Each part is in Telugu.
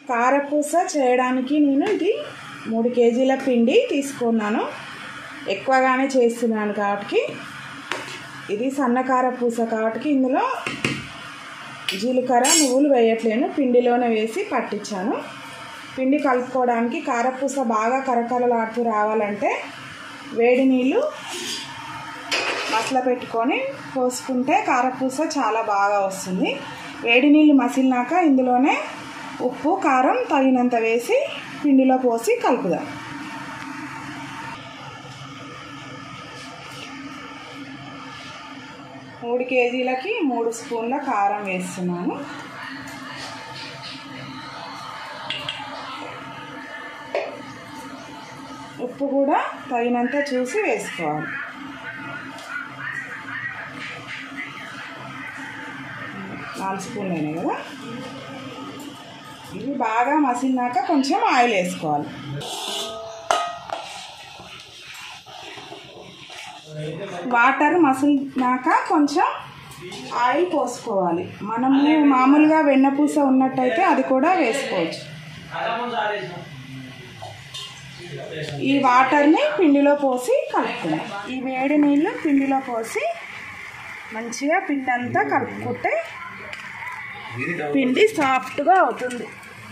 కారపూస చేయడానికి నేను ఇది మూడు కేజీల పిండి తీసుకున్నాను ఎక్కువగానే చేస్తున్నాను కాబట్టి ఇది సన్న కారపూస కాబట్టి ఇందులో జీలకర్ర నువ్వులు వేయట్లేను పిండిలోనే వేసి పట్టించాను పిండి కలుపుకోవడానికి కారపూస బాగా కరకరలాడుతూ రావాలంటే వేడి నీళ్ళు మసల పెట్టుకొని పోసుకుంటే కారపూస చాలా బాగా వస్తుంది వేడి నీళ్ళు మసిలినాక ఇందులోనే ఉప్పు కారం తగినంత వేసి పిండిలో పోసి కలుపుదాం మూడు కేజీలకి మూడు స్పూన్ల కారం వేస్తున్నాను ఉప్పు కూడా తగినంత చూసి వేసుకోవాలి నాలుగు స్పూన్లు అయినాయి కదా ఇవి బాగా మసిలినాక కొంచెం ఆయిల్ వేసుకోవాలి వాటర్ మసిలినాక కొంచెం ఆయిల్ పోసుకోవాలి మనము మామూలుగా వెన్నపూస ఉన్నట్టయితే అది కూడా వేసుకోవచ్చు ఈ వాటర్ని పిండిలో పోసి కలుపుకుందాం ఈ వేడి నీళ్ళు పిండిలో పోసి మంచిగా పిండి అంతా కలుపుకుంటే పిండి సాఫ్ట్గా అవుతుంది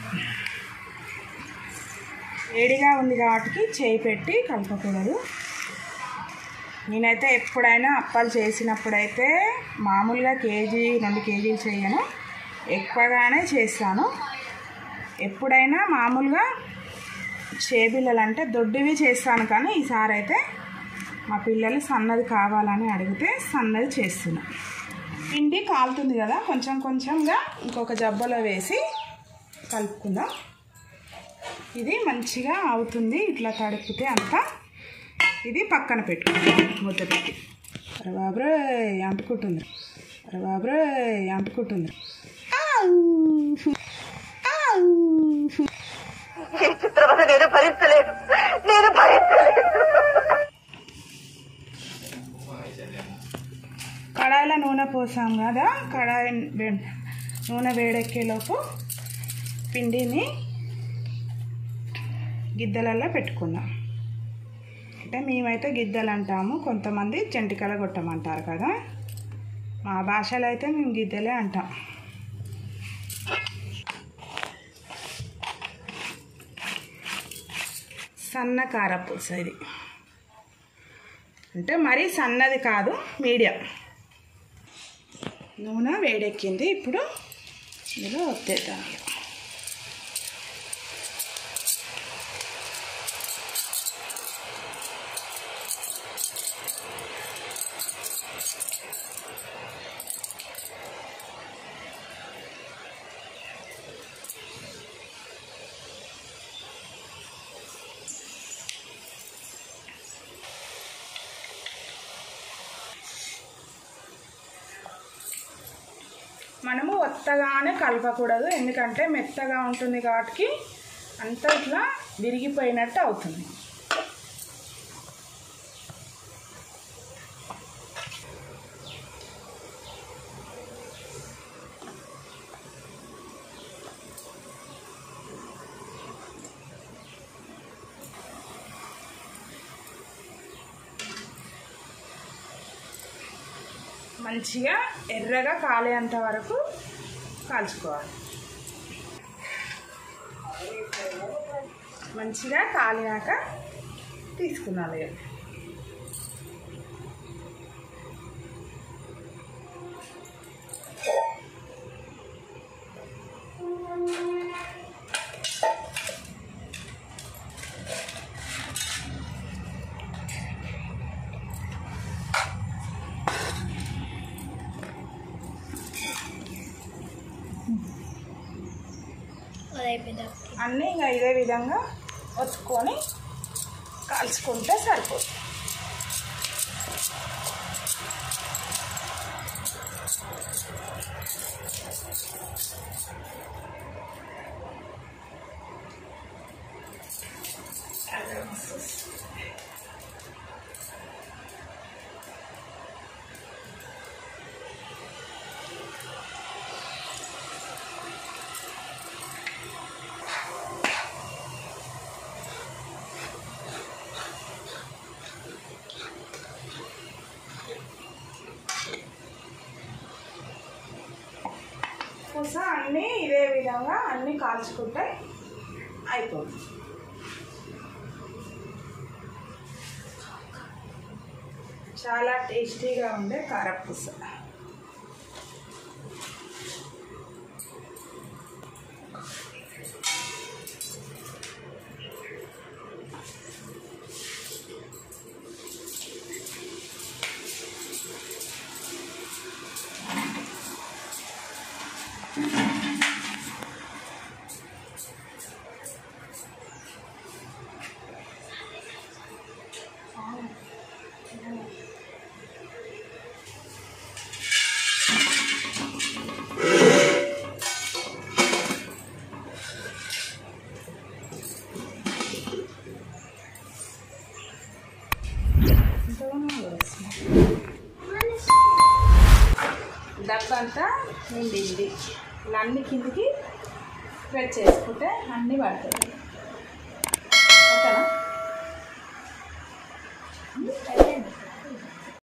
వేడిగా ఉంది కాబట్టి చేయి పెట్టి కలపకూడదు నేనైతే ఎప్పుడైనా అప్పాలు చేసినప్పుడైతే మామూలుగా కేజీ రెండు కేజీలు చేయను ఎక్కువగానే చేస్తాను ఎప్పుడైనా మామూలుగా చేబిల్లలు అంటే దొడ్డివి చేస్తాను కానీ ఈసారి అయితే మా పిల్లలు సన్నది కావాలని అడిగితే సన్నది చేస్తున్నా పిండి కాలుతుంది కదా కొంచెం కొంచెంగా ఇంకొక జబ్బలో వేసి కలుపుకుందాం ఇది మంచిగా అవుతుంది ఇట్లా తడిపితే అంతా ఇది పక్కన పెట్టుకుందాం మూత పెట్టి అరే బాబరే అంటుకుంటుంది అరే బాబరే అంటుకుంటుంది ఈ చిత్రవద నేను భరించలేను నేను భరించలేను కడాయిలో నూనె పోసాం కదా కడాయి వే- నూనె వేడెక్కేలోపు పిండిని గిద్దలల్లో పెట్టుకుందాం అంటే మేమైతే గిద్దలు అంటాము కొంతమంది జంటికల కొట్టమంటారు కదా మా భాషలో అయితే మేము గిద్దలే అంటాం సన్న కారపూస ఇది అంటే మరీ సన్నది కాదు మీడియం నూనె వేడెక్కింది ఇప్పుడు ఇందులో ఒత్తేద్దాం ఇక. మనము ఒత్తగానే కలపకూడదు ఎందుకంటే మెత్తగా ఉంటుంది కాబట్టి అంతా ఇట్లా విరిగిపోయినట్టు అవుతుంది మంచిగా ఎర్రగా కాలేంత వరకు కాల్చుకోవాలి మంచిగా కాలినాక తీసుకున్నాను ఇక. అన్నీ ఇంకా ఇదే విధంగా ఒత్తుకొని కాల్చుకుంటే సరిపోతుంది పూస అన్నీ ఇదే విధంగా అన్నీ కాల్చుకుంటే అయిపోతుంది చాలా టేస్టీగా ఉండే కారపూస డబ్బంతా నిండింది ఇలా అన్ని కిందికి స్ప్రెడ్ చేసుకుంటే అన్నీ పడుతుంది ఓకేనా